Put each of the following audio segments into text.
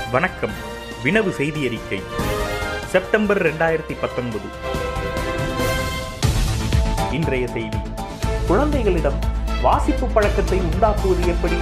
வணக்கம் வினவு செய்தி அறிக்கை செப்டம்பர் ரெண்டாயிரத்தி பத்தொன்பது இன்றைய செய்தி குழந்தைகளிடம் வாசிப்பு பழக்கத்தை உண்டாக்குவது எப்படி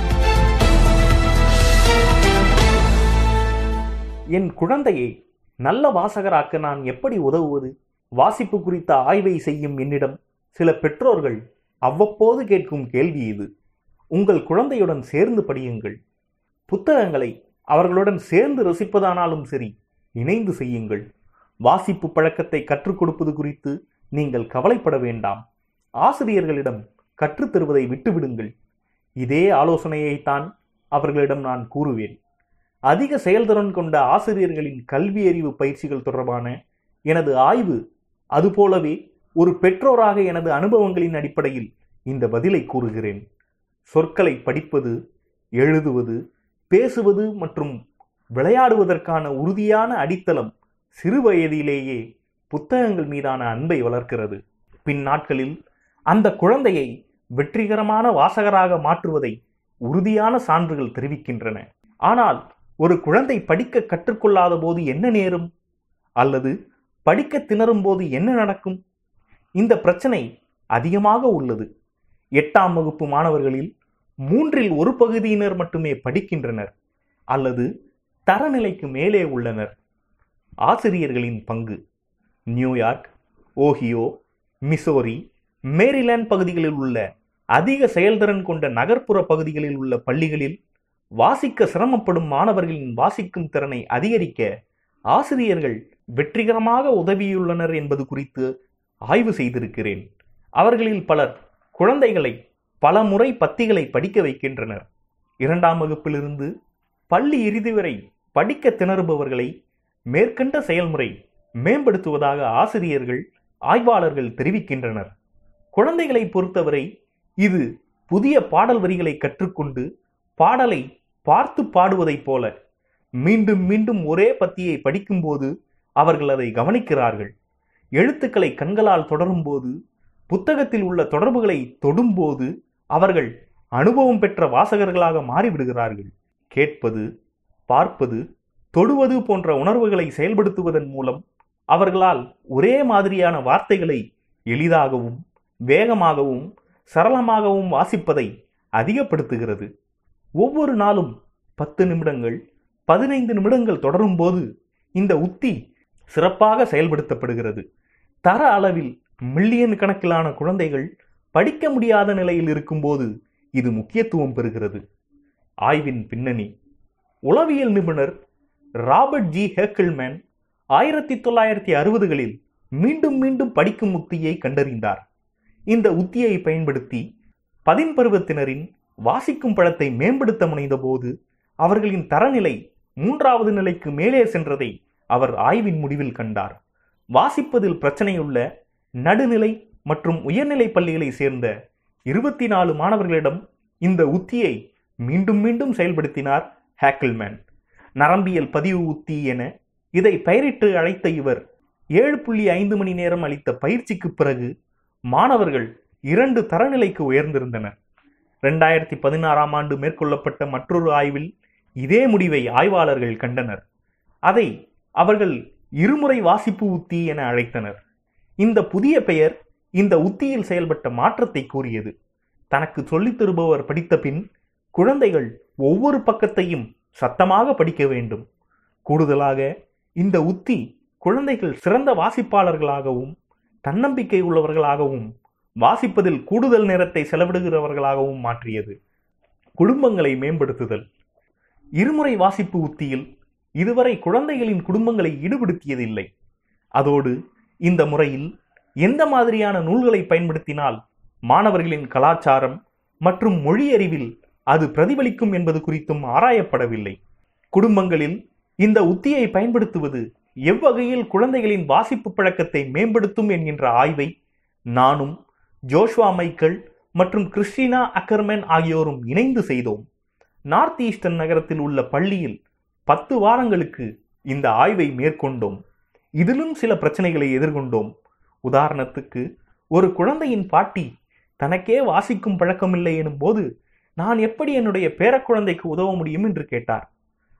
என் குழந்தையை நல்ல வாசகராக்க நான் எப்படி உதவுவது வாசிப்பு குறித்த ஆய்வை செய்யும் என்னிடம் சில பெற்றோர்கள் அவ்வப்போது கேட்கும் கேள்வி இது உங்கள் குழந்தையுடன் சேர்ந்து படியுங்கள் புத்தகங்களை அவர்களுடன் சேர்ந்து ரசிப்பதானாலும் சரி இணைந்து செய்யுங்கள் வாசிப்பு பழக்கத்தை கற்றுக் கொடுப்பது குறித்து நீங்கள் கவலைப்பட வேண்டாம் ஆசிரியர்களிடம் கற்றுத் தருவதை விட்டுவிடுங்கள் இதே ஆலோசனையைத்தான் அவர்களிடம் நான் கூறுவேன் அதிக செயல்திறன் கொண்ட ஆசிரியர்களின் கல்வி அறிவு பயிற்சிகள் தொடர்பான எனது ஆய்வு அதுபோலவே ஒரு பெற்றோராக எனது அனுபவங்களின் அடிப்படையில் இந்த பதிலை கூறுகிறேன் சொற்களை படிப்பது எழுதுவது பேசுவது மற்றும் விளையாடுவதற்கான உறுதியான அடித்தளம் சிறு வயதிலேயே புத்தகங்கள் மீதான அன்பை வளர்க்கிறது பின் நாட்களில் அந்த குழந்தையை வெற்றிகரமான வாசகராக மாற்றுவதை உறுதியான சான்றுகள் தெரிவிக்கின்றன ஆனால் ஒரு குழந்தை படிக்க கற்றுக்கொள்ளாத போது என்ன நேரும் அல்லது படிக்க திணறும் போது என்ன நடக்கும் இந்த பிரச்சனை அதிகமாக உள்ளது எட்டாம் வகுப்பு மாணவர்களில் மூன்றில் ஒரு பகுதியினர் மட்டுமே படிக்கின்றனர் அல்லது தரநிலைக்கு மேலே உள்ளனர் ஆசிரியர்களின் பங்கு நியூயார்க் ஓஹியோ மிசோரி மேரிலாந்து பகுதிகளில் உள்ள அதிக செயல்திறன் கொண்ட நகர்ப்புற பகுதிகளில் உள்ள பள்ளிகளில் வாசிக்க சிரமப்படும் மாணவர்களின் வாசிக்கும் திறனை அதிகரிக்க ஆசிரியர்கள் வெற்றிகரமாக உதவியுள்ளனர் என்பது குறித்து ஆய்வு செய்திருக்கிறேன் அவர்களில் பலர் குழந்தைகளை பல முறை பத்திகளை படிக்க வைக்கின்றனர் இரண்டாம் வகுப்பிலிருந்து பள்ளி இறுதி வரை படிக்க திணறுபவர்களை மேற்கண்ட செயல்முறை மேம்படுத்துவதாக ஆசிரியர்கள் ஆய்வாளர்கள் தெரிவிக்கின்றனர் குழந்தைகளை பொறுத்தவரை இது புதிய பாடல் வரிகளை கற்றுக்கொண்டு பாடலை பார்த்து பாடுவதைப் போல மீண்டும் மீண்டும் ஒரே பத்தியை படிக்கும்போது அவர்கள் அதை கவனிக்கிறார்கள் எழுத்துக்களை கண்களால் தொடரும்போது புத்தகத்தில் உள்ள தொடர்புகளை தொடும்போது அவர்கள் அனுபவம் பெற்ற வாசகர்களாக மாறிவிடுகிறார்கள் கேட்பது பார்ப்பது தொடுவது போன்ற உணர்வுகளை செயல்படுத்துவதன் மூலம் அவர்களால் ஒரே மாதிரியான வார்த்தைகளை எளிதாகவும் வேகமாகவும் சரளமாகவும் வாசிப்பதை அதிகப்படுத்துகிறது ஒவ்வொரு நாளும் பத்து நிமிடங்கள் பதினைந்து நிமிடங்கள் தொடரும்போது இந்த உத்தி சிறப்பாக செயல்படுத்தப்படுகிறது தர அளவில் மில்லியன் கணக்கிலான குழந்தைகள் படிக்க முடியாத நிலையில் இருக்கும்போது இது முக்கியத்துவம் பெறுகிறது ஆய்வின் பின்னணி உளவியல் நிபுணர் ராபர்ட் ஜி ஹேக்கிள்மேன் ஆயிரத்தி தொள்ளாயிரத்தி அறுபதுகளில் மீண்டும் மீண்டும் படிக்கும் உத்தியை கண்டறிந்தார் இந்த உத்தியை பயன்படுத்தி பதின்பருவத்தினரின் வாசிக்கும் பழத்தை மேம்படுத்த முனைந்தபோது அவர்களின் தரநிலை மூன்றாவது நிலைக்கு மேலே சென்றதை அவர் ஆய்வின் முடிவில் கண்டார் வாசிப்பதில் பிரச்சனையுள்ள நடுநிலை மற்றும் உயர்நிலை பள்ளிகளை சேர்ந்த இருபத்தி நாலு மாணவர்களிடம் இந்த உத்தியை மீண்டும் மீண்டும் செயல்படுத்தினார் ஹேக்கிள்மேன் நரம்பியல் பதிவு உத்தி என இதை பெயரிட்டு அழைத்த இவர் ஏழு புள்ளி ஐந்து மணி நேரம் அளித்த பயிற்சிக்கு பிறகு மாணவர்கள் இரண்டு தரநிலைக்கு உயர்ந்திருந்தனர் ரெண்டாயிரத்தி பதினாறாம் ஆண்டு மேற்கொள்ளப்பட்ட மற்றொரு ஆய்வில் இதே முடிவை ஆய்வாளர்கள் கண்டனர் அதை அவர்கள் இருமுறை வாசிப்பு உத்தி என அழைத்தனர் இந்த புதிய பெயர் இந்த உத்தியில் செயல்பட்ட மாற்றத்தை கூறியது தனக்கு சொல்லித் தருபவர் படித்த பின் குழந்தைகள் ஒவ்வொரு பக்கத்தையும் சத்தமாக படிக்க வேண்டும் கூடுதலாக இந்த உத்தி குழந்தைகள் சிறந்த வாசிப்பாளர்களாகவும் தன்னம்பிக்கை உள்ளவர்களாகவும் வாசிப்பதில் கூடுதல் நேரத்தை செலவிடுகிறவர்களாகவும் மாற்றியது குடும்பங்களை மேம்படுத்துதல் இருமுறை வாசிப்பு உத்தியில் இதுவரை குழந்தைகளின் குடும்பங்களை ஈடுபடுத்தியதில்லை அதோடு இந்த முறையில் எந்த மாதிரியான நூல்களை பயன்படுத்தினால் மாணவர்களின் கலாச்சாரம் மற்றும் மொழி அறிவில் அது பிரதிபலிக்கும் என்பது குறித்தும் ஆராயப்படவில்லை குடும்பங்களில் இந்த உத்தியை பயன்படுத்துவது எவ்வகையில் குழந்தைகளின் வாசிப்பு பழக்கத்தை மேம்படுத்தும் என்கின்ற ஆய்வை நானும் ஜோஷ்வா மைக்கேல் மற்றும் கிறிஸ்டினா அக்கர்மேன் ஆகியோரும் இணைந்து செய்தோம் நார்த் ஈஸ்டர்ன் நகரத்தில் உள்ள பள்ளியில் பத்து வாரங்களுக்கு இந்த ஆய்வை மேற்கொண்டோம் இதிலும் சில பிரச்சனைகளை எதிர்கொண்டோம் உதாரணத்துக்கு ஒரு குழந்தையின் பாட்டி தனக்கே வாசிக்கும் பழக்கமில்லை எனும் போது நான் எப்படி என்னுடைய பேரக்குழந்தைக்கு உதவ முடியும் என்று கேட்டார்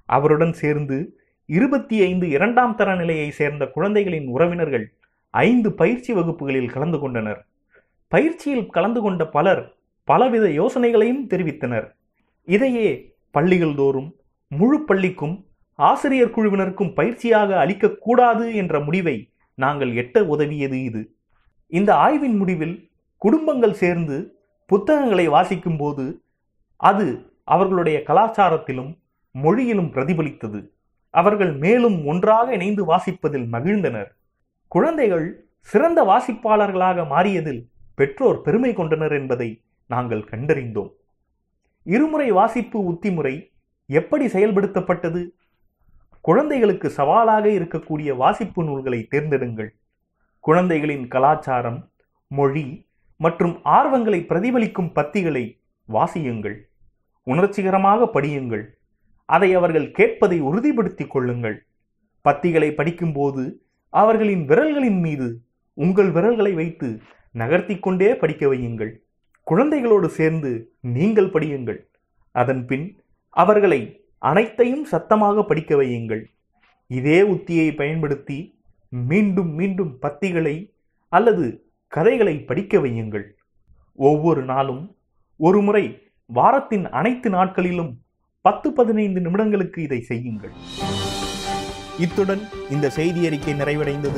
அவருடன் சேர்ந்து இருபத்தி ஐந்து இரண்டாம் தர நிலையை சேர்ந்த குழந்தைகளின் உறவினர்கள் ஐந்து பயிற்சி வகுப்புகளில் கலந்து கொண்டனர் பயிற்சியில் கலந்து கொண்ட பலர் பலவித யோசனைகளையும் தெரிவித்தனர் இதையே பள்ளிகள் தோறும் முழு பள்ளிக்கும் ஆசிரியர் குழுவினருக்கும் பயிற்சியாக அளிக்கக்கூடாது என்ற முடிவை நாங்கள் எட்ட உதவியது இது இந்த ஆய்வின் முடிவில் குடும்பங்கள் சேர்ந்து புத்தகங்களை வாசிக்கும் போது அது அவர்களுடைய கலாச்சாரத்திலும் மொழியிலும் பிரதிபலித்தது அவர்கள் மேலும் ஒன்றாக இணைந்து வாசிப்பதில் மகிழ்ந்தனர் குழந்தைகள் சிறந்த வாசிப்பாளர்களாக மாறியதில் பெற்றோர் பெருமை கொண்டனர் என்பதை நாங்கள் கண்டறிந்தோம் இருமுறை வாசிப்பு உத்திமுறை எப்படி செயல்படுத்தப்பட்டது குழந்தைகளுக்கு சவாலாக இருக்கக்கூடிய வாசிப்பு நூல்களை தேர்ந்தெடுங்கள் குழந்தைகளின் கலாச்சாரம் மொழி மற்றும் ஆர்வங்களை பிரதிபலிக்கும் பத்திகளை வாசியுங்கள் உணர்ச்சிகரமாக படியுங்கள் அதை அவர்கள் கேட்பதை உறுதிப்படுத்திக் கொள்ளுங்கள் பத்திகளை படிக்கும்போது அவர்களின் விரல்களின் மீது உங்கள் விரல்களை வைத்து நகர்த்தி கொண்டே படிக்க வையுங்கள் குழந்தைகளோடு சேர்ந்து நீங்கள் படியுங்கள் அதன்பின் அவர்களை அனைத்தையும் சத்தமாக படிக்க வையுங்கள் இதே உத்தியை பயன்படுத்தி மீண்டும் மீண்டும் பத்திகளை அல்லது கதைகளை படிக்க வையுங்கள் ஒவ்வொரு நாளும் ஒரு முறை வாரத்தின் அனைத்து நாட்களிலும் பத்து பதினைந்து நிமிடங்களுக்கு இதை செய்யுங்கள் இத்துடன் இந்த செய்தி அறிக்கை நிறைவடைந்தது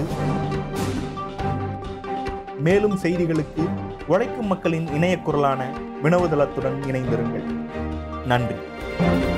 மேலும் செய்திகளுக்கு உழைக்கும் மக்களின் இணைய குரலான வினவுதளத்துடன் இணைந்திருங்கள் நன்றி